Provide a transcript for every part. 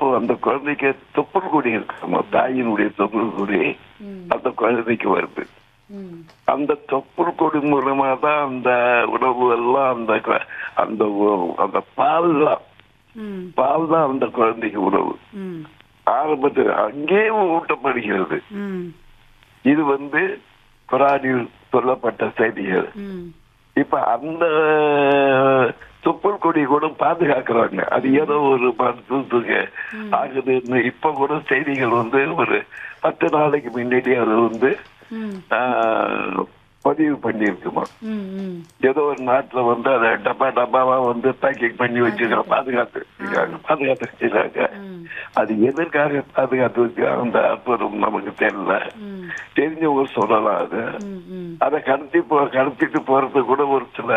அப்போ அந்த குழந்தைக்கு தொப்புள் கொடி இருக்காம தாயினுடைய தொப்புள் கொடி ம் அந்த குழந்தைக்கு வருது ம் அந்த தொப்புள் கொடி மூலமா தான் அந்த உணவு எல்லாம் அந்த கு- அந்த உ- அந்த பால் தான் ம் பால் தான் அந்த குழந்தைக்கு உணவு ம் ஆரம்பத்தில் அங்கேயே ஊட்டப்படுகிறது ம் இது வந்து குரானில் சொல்லப்பட்ட செய்திகள் ம் இப்ப அந்த துப்புள் கொடி கூட பாதுகாக்கிறாங்க அது ஏதோ ஒரு மருத்துவத்துக்கு ஆகுதுன்னு இப்ப கூட செய்திகள் வந்து ஒரு பத்து நாளைக்கு முன்னாடி அது வந்து ம் ஆஹ், பதிவு பண்ணியிருக்குமா ம் ம் ஏதோ ஒரு நாட்டுல வந்து அதை டப்பா டப்பாவா வந்து பேக்கிங் பண்ணி வச்சுக்கிற பாதுகாத்து வச்சிருக்காங்க பாதுகாத்து வச்சிருக்காங்க ம் அது எதற்காக பாதுகாத்து வச்சிருக்காங்க அந்த அற்புதம் நமக்கு தெரியல ம் தெரிஞ்சவங்க சொல்லலாம் அது ம் ம் அதை கடத்தி போ கடத்திட்டு போறது கூட ஒரு சில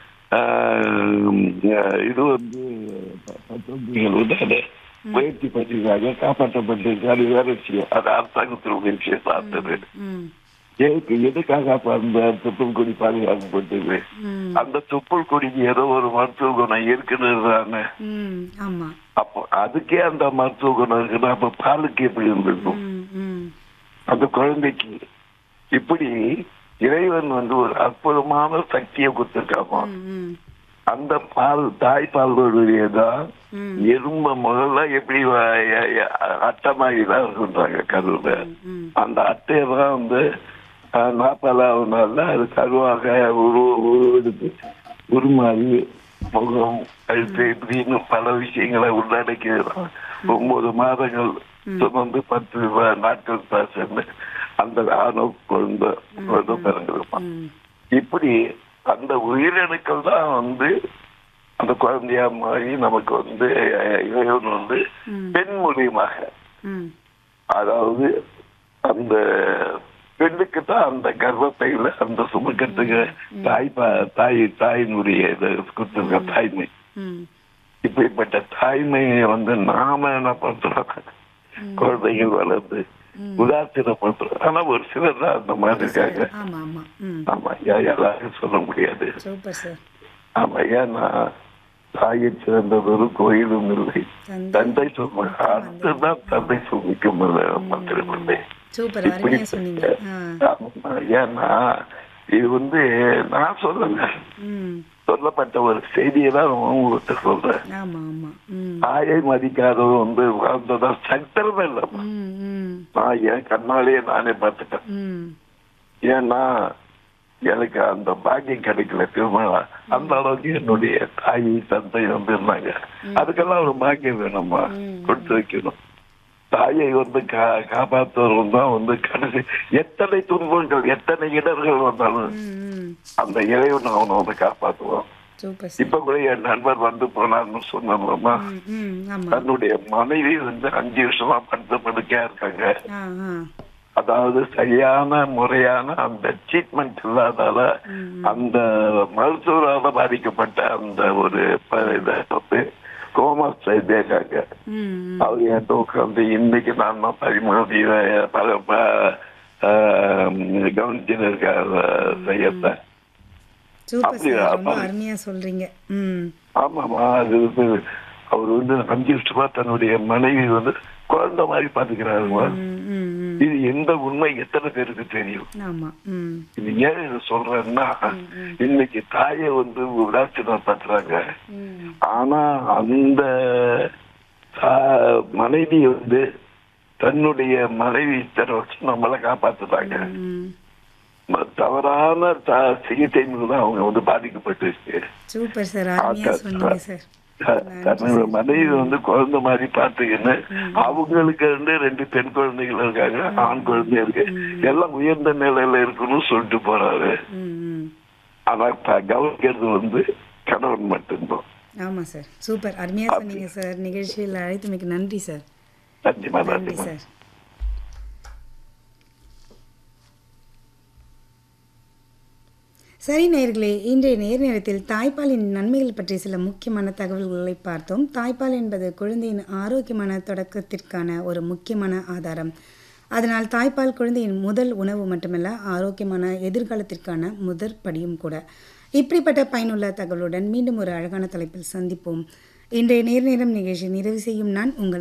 ஆஹ், இது வந்து பத்திரிகைகள் வந்து அதை முயற்சி பண்ணிருக்காங்க காப்பாற்றப்பட்டிருக்கு அது வேற விஷயம் அது அரசாங்கத்தினுடைய விஷயம் சார்ந்தது ம் எதுக்கு எதுக்காக அப்ப அந்த துப்புள் கொடி பாதுகாக்கப்பட்டது ம் அந்த துப்புள் கொடிக்கு ஏதோ ஒரு மருத்துவ குணம் இருக்குன்னு தானே ம் ஆமா அப்போ அதுக்கே அந்த மருத்துவ குணம் இருக்குன்னா அப்ப பாலுக்கு எப்படி இருந்திருக்கும் ம் ம் அந்த குழந்தைக்கு இப்படி இறைவன் வந்து ஒரு அற்புதமான சக்தியை கொடுத்திருக்காமா ம் ம் அந்த பால் தாய்ப்பாலுடையதான் ம் எறும்ப முதல்ல எப்படி வ- ய- ய- அட்டை மாதிரி தான் இருக்குன்றாங்க கருவுல ம் அந்த அட்டையை தான் வந்து அஹ், நாற்பதாவது நாள்ல அது கருவாக உரு உருவெடுத்து உருமாறி முகம் கழுத்து இப்படின்னு பல விஷயங்களை உள்ளடக்கியதான் ஒன்பது மாதங்கள் சுமந்து பத்து வ- நாட்கள் சேர்ந்து அந்த ஆணவ குழந்தை குழந்தை பிறந்திருப்பான் ம் இப்படி அந்த உயிரணுக்கள் தான் வந்து அந்த குழந்தையா மாறி நமக்கு வந்து அஹ், இறைவன் வந்து ம். பெண் மூலியமாக ம் அதாவது அந்த பெண்ணுக்கு தான் அந்த கர்ப்பப்பையில அந்த சுமக்கத்துக்கு தாய் பா- தாய் தாயினுடைய இது கொடுத்திருக்க தாய்மை ம் இப்படிப்பட்ட தாய்மையை வந்து நாம என்ன பண்றோம் குழந்தைகள் வளர்ந்து உதாசீனப்படுத்துறோம் ஆனா ஒரு சிலர் தான் அந்த மாதிரி இருக்காங்க ஆமா ஆமா ம் ஆமா யா- எல்லாரும் சொல்ல முடியாது சூப்பர் சார் ஆமா ஏன்னா தாயை சிறந்ததொரு கோயிலும் இல்லை தந்தை தந்தை சொல்லுவாங்க அடுத்துதான் தந்தை சொல்லிக்கும் மக்களுக்குள்ளே சூப்பர் அருமையா சொன்னீங்க ஆ ஆமா, ஏன்னா இது வந்து நான் சொல்லல ம் சொல்லப்பட்ட ஒரு செய்தியை தான் உங்ககிட்ட சொல்றேன் ஆமா ஆமா ம் தாயை மதிக்காதவன் வந்து வாழ்ந்ததா சட்டமே இல்லை ம் ம் நான் என் கண்ணாலேயே நானே பார்த்துட்டேன் ம் ஏன்னா எனக்கு அந்த பாக்கியம் கிடைக்கல திருமணம் அந்த அளவுக்கு என்னுடைய தாய் தந்தை வந்து இருந்தாங்க அதுக்கெல்லாம் ஒரு பாக்கியம் வேணுமா கொடுத்து வைக்கணும் தாயை வந்து கா காப்பாற்றுவதும் தான் வந்து கடைசி எத்தனை துன்பங்கள் எத்தனை இடர்கள் வந்தாலும் ம் ம் அந்த இறைவன் அவனை வந்து காப்பாற்றுவான் சூப்பர் சார் இப்ப கூட என் நண்பர் வந்து போனார்னு சொன்னோம்மா ம் ம் ஆமா தன்னுடைய மனைவி வந்து அஞ்சு வருஷமா படுத்த படுக்கையா இருக்காங்க ஆ ஆ அதாவது சரியான முறையான அந்த ட்ரீட்மெண்ட் இல்லாதால அந்த மருத்துவரால பாதிக்கப்பட்ட அந்த ஒரு ப- இதை வந்து கோமா ஸ்டேஜ் இருக்காங்க ம் ம் அவர் என்கிட்ட உட்காந்து இன்னைக்கு நான் தான் பரிமாறி பல ப- ஆஹ் கவனிச்சுன்னு இருக்காரு செய்யத்த சூப்பர் அப்படியா? சார் ரொம்ப அப்ப- அருமையா சொல்றீங்க ம் ஆமாமா அது வந்து அவர் வந்து அஞ்சு வருஷமா தன்னுடைய மனைவி வந்து குழந்தை மாதிரி பாத்துக்கிறாருமா ம் ம் ம் இது எந்த உண்மை எத்தனை பேருக்கு தெரியும் ஆமா ம் இது ஏன் இதை சொல்றேன்னா இன்னைக்கு தாயை வந்து உதாசீனப்படுத்துறாங்க ம் ஆனா அந்த தா- மனைவி வந்து தன்னுடைய மனைவி இத்தனை வருஷம் நம்மளை காப்பாத்துறாங்க ம் ம- தவறான த- சிகிச்சை தான் அவங்க வந்து பாதிக்கப்பட்டிருக்கு சூப்பர் சார் அருமையா சொன்னீங்க சார் த- தன்னோட மனைவி வந்து குழந்தை மாதிரி பாத்துக்கின்னு அவங்களுக்கு ரெண்டு ரெண்டு பெண் குழந்தைகள் இருக்காங்க ஆண் குழந்தை இருக்கு எல்லாம் உயர்ந்த நிலையில இருக்கணும்னு சொல்லிட்டு போறாரு ம் ம் ஆனா த- கவனிக்கிறது வந்து கணவன் மட்டும்தான் ஆமா சார் சூப்பர் அருமையா சொன்னீங்க சார் நிகழ்ச்சியில் அழைத்தமைக்கு நன்றி சார் நன்றிமா நன்றி நன்றிமா சார் சரி நேயர்களே இன்றைய நேர் நேரத்தில் தாய்ப்பாலின் நன்மைகள் பற்றி சில முக்கியமான தகவல்களை பார்த்தோம் தாய்ப்பால் என்பது குழந்தையின் ஆரோக்கியமான தொடக்கத்திற்கான ஒரு முக்கியமான ஆதாரம் அதனால் தாய்ப்பால் குழந்தையின் முதல் உணவு மட்டுமல்ல ஆரோக்கியமான எதிர்காலத்திற்கான முதற் படியும் கூட இப்படிப்பட்ட பயனுள்ள தகவலுடன் மீண்டும் ஒரு அழகான தலைப்பில் சந்திப்போம் இன்றைய நேர் நேரம் நிகழ்ச்சி நிறைவு செய்யும் நான் உங்கள்